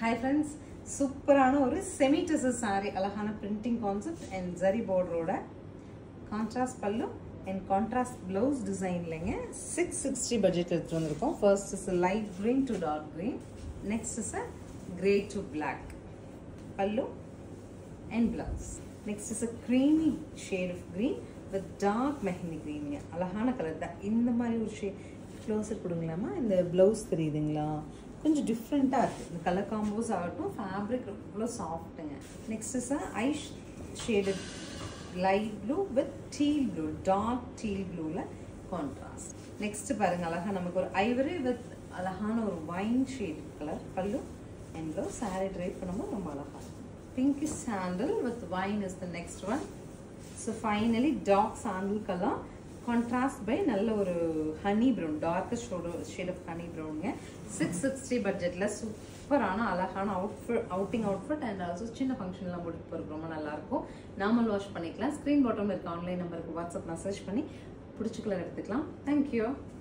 hi friends சூப்பரான ஒரு semi tussar saree அழகான பிரிண்டிங் கான்செப்ட் அண்ட் ஜரி பார்டரோட contrast pallu and contrast blouse டிசைன்லைங்க சிக்ஸ் சிக்ஸ்டி பட்ஜெட் எடுத்து வந்திருக்கோம் first is light green to dark green next is a grey to black pallu and blouse next is a creamy shade of green with dark mehndi க்ரீனுங்க அழகான colour தான் இந்த மாதிரி ஒரு ஷே க்ளோஸர் கொடுங்களாமா இந்த ப்ளவுஸ் தெரியுதுங்களா கொஞ்சம் டிஃப்ரெண்ட்டாக இருக்குது இந்த கலர் காம்போஸ் ஆகட்டும் ஃபேப்ரிக் ரொம்ப சாஃப்ட்டுங்க next is I shaded light blue with teal blue dark teal ப்ளூவில் கான்ட்ராஸ்ட் நெக்ஸ்ட் பாருங்க அழகா நமக்கு ஒரு ஐவரி வித் அழகான ஒரு wine shade colour pallu and blouse sari try பண்ணும்போது ரொம்ப அழகா pink sandal with wine is the next one so finally dark sandal colour contrast by நல்ல ஒரு honey brown darkest shade of honey ப்ரௌனுங்க சிக்ஸ் சிக்ஸ்டி பட்ஜெட்டில் சூப்பரான அழகான outfit outing outfit and also சின்ன ஃபங்க்ஷன்லாம் போட்டு போகிறதுக்கு ரொம்ப நல்லாயிருக்கும் நார்மல் வாஷ் பண்ணிக்கலாம் ஸ்க்ரீன் பாட்டமில் இருக்க ஆன்லைன் நம்பருக்கு வாட்ஸ்அப் மெசேஜ் பண்ணி பிடிச்ச கலர் எடுத்துக்கலாம் தேங்க்யூ